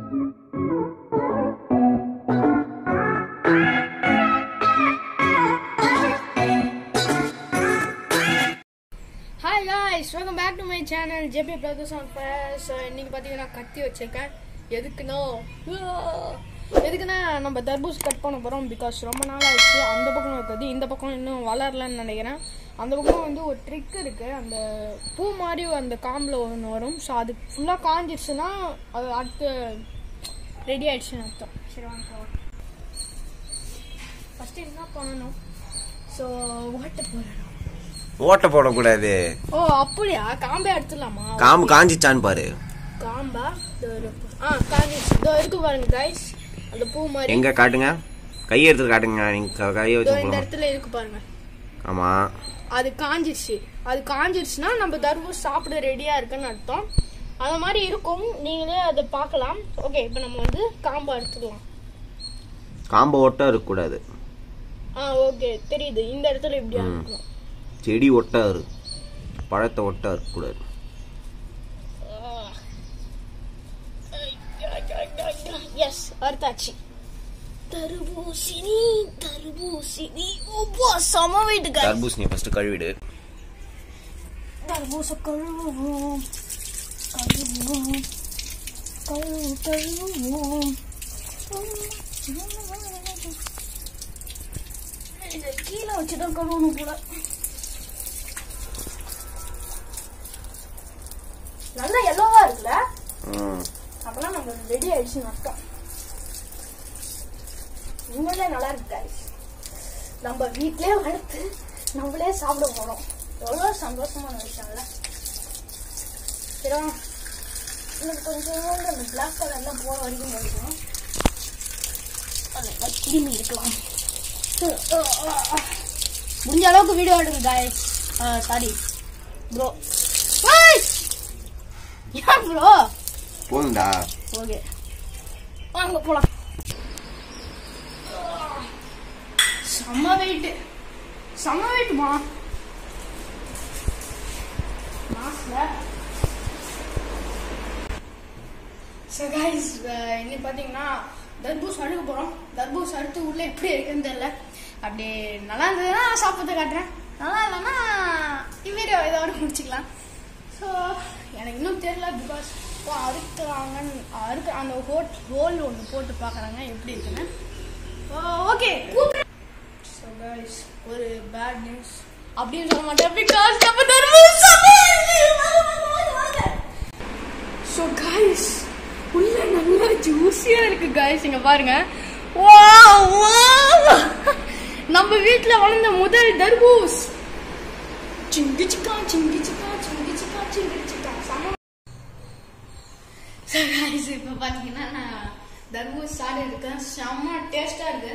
Hi guys welcome back to my channel JP brothers on fire so இன்னைக்கு பார்த்தீங்கன்னா கத்தி வச்சிருக்கேன் எதுக்குன்னா ஆஹ், எதுக்குன்னா நம்ம தர்பூஸ் கட் பண்ண போகிறோம் பிகாஸ் ரொம்ப நாள் ஆயிடுச்சு அந்த பக்கம் இருக்குது இந்த பக்கம் இன்னும் வளரலன்னு நினைக்கிறேன் அந்த பக்கம் வந்து ஒரு ட்ரிக் இருக்குது அந்த பூ மாதிரி அந்த காம்பில் ஒன்று வரும் ஸோ அது ஃபுல்லாக காஞ்சிடுச்சுன்னா அது அடுத்து ரெடி ஆயிடுச்சுன்னு அர்த்தம் சரி வாங்க ஃபஸ்ட்டு என்ன பண்ணணும் ஸோ ஓட்ட போடணும் ஓட்ட போடக்கூடாது ஓ அப்படியா காம்பே எடுத்துடலாமா காம்பு காஞ்சிச்சான்னு பாரு காம்பா இதோ இருக்கு. ஆ காஞ்சிச்சு இதோ இருக்கு பாருங்க கைஸ் அந்த பூ மாதிரி எங்க காட்டுங்க கையை எடுத்து காட்டுங்க நீங்க க- கையை இதோ வச்சு இந்த போடணும் இடத்துல இருக்கு பாருங்க ஆமா அது காஞ்சிருச்சு அது காஞ்சிருச்சுன்னா நம்ம தர்பூஸ் சாப்பிட ரெடியா இருக்குன்னு அர்த்தம் அந்த மாதிரி இருக்கும் நீங்களே அதை பார்க்கலாம் ஓகே இப்போ நம்ம வந்து காம்பா எடுத்துக்கலாம் காம்பு ஒட்டா இருக்கக்கூடாது ஆ ஓகே தெரியுது இந்த இடத்துல இப்படியா இருக்கணும் செடி ஒட்டா இரு பழத்தை ஒட்டா இருக்கக்கூடாது எஸ் அர்த்தாச்சு தர்பூசணி தர்பூசணி ஓப்பா சம வெயிட் guys. தர்பூசணி ஃபர்ஸ்ட் கழுவிடு தர்பூச கழுவுவோம் கழுவுவோம் கழுவு கழுவுவோம் இதை கீழே வச்சுதான் கழுவணும் போல நல்லா எல்லோவா இருக்குல்ல ம். அப்பெல்லாம் நம்ம ரெடி ஆயிடுச்சு அர்த்தம் உண்மையிலே நல்லா இருக்கு guys. நம்ம வீட்லயே வளர்த்து நம்மளே சாப்பிட போறோம் எவ்வளோ சந்தோஷமான விஷயம்ல சரி வாங்க. இன்னும் கொஞ்சம் அந்த பிளாக் கலர்லாம் போற வரைக்கும் படிக்கணும் அதை கிருமி இருக்கலாம் முடிஞ்ச அளவுக்கு வீடியோ எடுங்க காய்ஸ் சாரி ப்ரோ ஏன் ப்ரோ போதும்டா ஓகே வாங்க போலாம் செம்ம வெயிட் செம்ம வெயிட்மா மாஸ்ல ஸோ கைஸ் இன்னைக்கு பார்த்தீங்கன்னா தர்பூஸ் அழுக போகிறோம் தர்பூஸ் அடுத்து உள்ளே எப்படி இருக்குன்னு தெரியல அப்படி நல்லா இருந்ததுன்னா சாப்பிட்டு காட்டுறேன் நல்லா இல்லைன்னா வீடியோ இதோட முடிச்சுக்கலாம் ஸோ எனக்கு இன்னும் தெரியல பிகாஸ் இப்போ அறுக்கிறாங்கன்னு அறுக்க அந்த ஹோட் ஹோல் ஒன்று போட்டு பார்க்குறாங்க எப்படி இருக்குன்னு ஓகே ஸோ கைஸ் ஒரு பேட் நியூஸ் அப்படின்னு சொல்ல மாட்டேன் பிகாஸ் நம்ம தர்பூஸ் ஸோ கைஸ் உள்ள நல்லா ஜூஸியா இருக்கு கைஸ் இங்க பாருங்க Wow, wow. நம்ம வீட்ல வளர்ந்த முதல் தர்பூஸ் சிங்கி சிக்கா சிங்கி சிக்கா சிங்கி சிக்கா சிங்கி சிக்கா சம ஸோ கைஸ் இப்போ பார்த்தீங்கன்னா நான் தர்பூஸ் சாப்பிட்டு இருக்கேன் செம்ம டேஸ்டா இருக்கு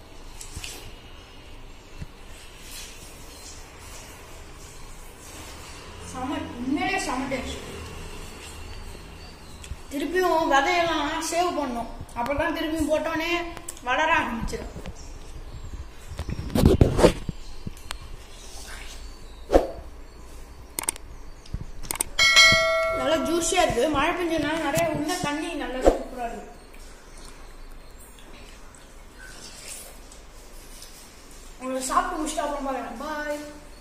செம உண்மையிலே செம டேஸ்ட் திருப்பியும் விதையெல்லாம் சேவ் பண்ணும் அப்பதான் திருப்பியும் போட்டோன்னே வளர ஆரம்பிச்சிடும் நல்லா ஜூஸியா இருக்கு மழை பெஞ்சதுனால நிறைய உள்ள தண்ணி நல்லா சூப்பரா இருக்கு உங்களுக்கு சாப்பிட்டு முடிச்சுட்டு அப்புறம் பார்க்கலாம் பாய்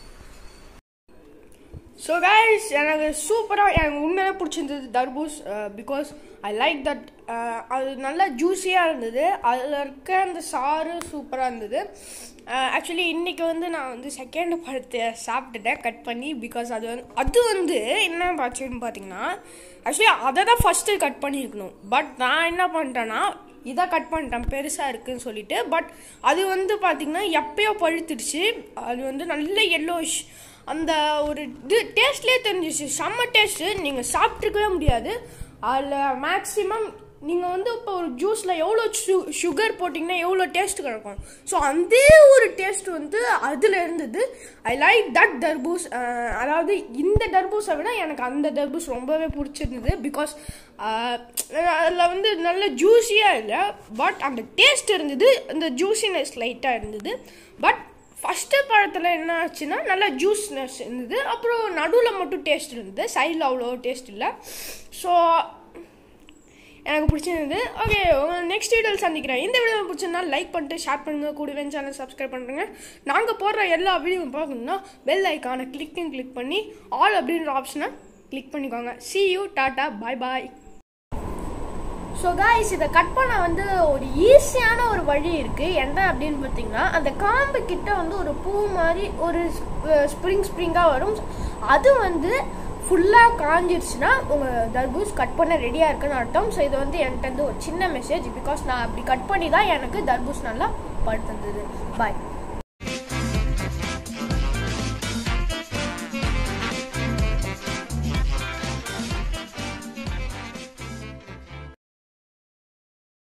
ஸோ கைஸ் எனக்கு சூப்பராக எனக்கு உண்மையிலே பிடிச்சிருந்தது தர்பூஸ் பிகாஸ் ஐ லைக் தட் அது நல்லா ஜூஸியாக இருந்தது அதில் இருக்க அந்த சாறு சூப்பராக இருந்தது ஆக்சுவலி இன்றைக்கி வந்து நான் வந்து செகண்ட் பழத்தை சாப்பிட்டுட்டேன் கட் பண்ணி பிகாஸ் அது வந்து அது வந்து என்ன ஆச்சுன்னு பார்த்தீங்கன்னா ஆக்சுவலி அதை தான் ஃபஸ்ட்டு கட் பண்ணியிருக்கணும் பட் நான் என்ன பண்ணிட்டேன்னா இதை கட் பண்ணிட்டேன் பெருசாக இருக்குன்னு சொல்லிட்டு பட் அது வந்து பார்த்திங்கன்னா எப்பயோ பழுத்துடுச்சு அது வந்து நல்ல yellowish அந்த ஒரு இது டேஸ்ட்லேயே தெரிஞ்சிச்சு செம்ம டேஸ்ட்டு நீங்கள் சாப்பிட்ருக்கவே முடியாது அதில் மேக்ஸிமம் நீங்கள் வந்து இப்போ ஒரு ஜூஸில் எவ்வளோ சு சுகர் போட்டிங்கன்னா எவ்வளோ டேஸ்ட் கிடைக்கும் ஸோ அந்த ஒரு டேஸ்ட் வந்து அதில் இருந்தது ஐ லைக் தட் தர்பூஸ் அதாவது இந்த தர்பூஸை விட எனக்கு அந்த தர்பூஸ் ரொம்பவே பிடிச்சிருந்தது பிகாஸ் அதில் வந்து நல்ல ஜூஸியாக இல்லை பட் அந்த டேஸ்ட் இருந்தது அந்த ஜூஸினஸ் லைட்டாக இருந்தது பட் ஃபஸ்ட்டு பழத்தில் என்ன ஆச்சுன்னா நல்லா ஜூஸ்னஸ் இருந்தது அப்புறம் நடுவில் மட்டும் டேஸ்ட் இருந்தது சைடில் அவ்வளோ டேஸ்ட் இல்லை ஸோ எனக்கு பிடிச்சிருந்தது ஓகே நெக்ஸ்ட் வீடியோவில் சந்திக்கிறேன் இந்த வீடியோ பிடிச்சிருந்தா லைக் பண்ணிட்டு ஷேர் பண்ணுங்கள் கூடவே சேனல் சப்ஸ்கிரைப் பண்ணுறேங்க நாங்கள் போடுற எல்லா வீடியோவும் பார்க்கணுன்னா பெல் ஐக்கானை கிளிக் கிளிக் பண்ணி ஆல் அப்படின்ற ஆப்ஷனை கிளிக் பண்ணிக்கோங்க see you tata bye bye so guys இதை கட் பண்ண வந்து ஒரு ஈஸியான ஒரு வழி இருக்கு என்ன அப்படின்னு பார்த்தீங்கன்னா அந்த காம்பு கிட்ட வந்து ஒரு பூ மாதிரி ஒரு ஸ்ப்ரிங் ஸ்ப்ரிங்காக வரும் அது வந்து ஃபுல்லாக காஞ்சிருச்சுன்னா உங்கள் தர்பூஸ் கட் பண்ண ரெடியாக இருக்குன்னு அர்த்தம் ஸோ இது வந்து என்கிட்ட இருந்து ஒரு சின்ன மெசேஜ் பிகாஸ் நான் அப்படி கட் பண்ணி தான் எனக்கு தர்பூஸ் நல்லா படுத்திருந்தது பாய்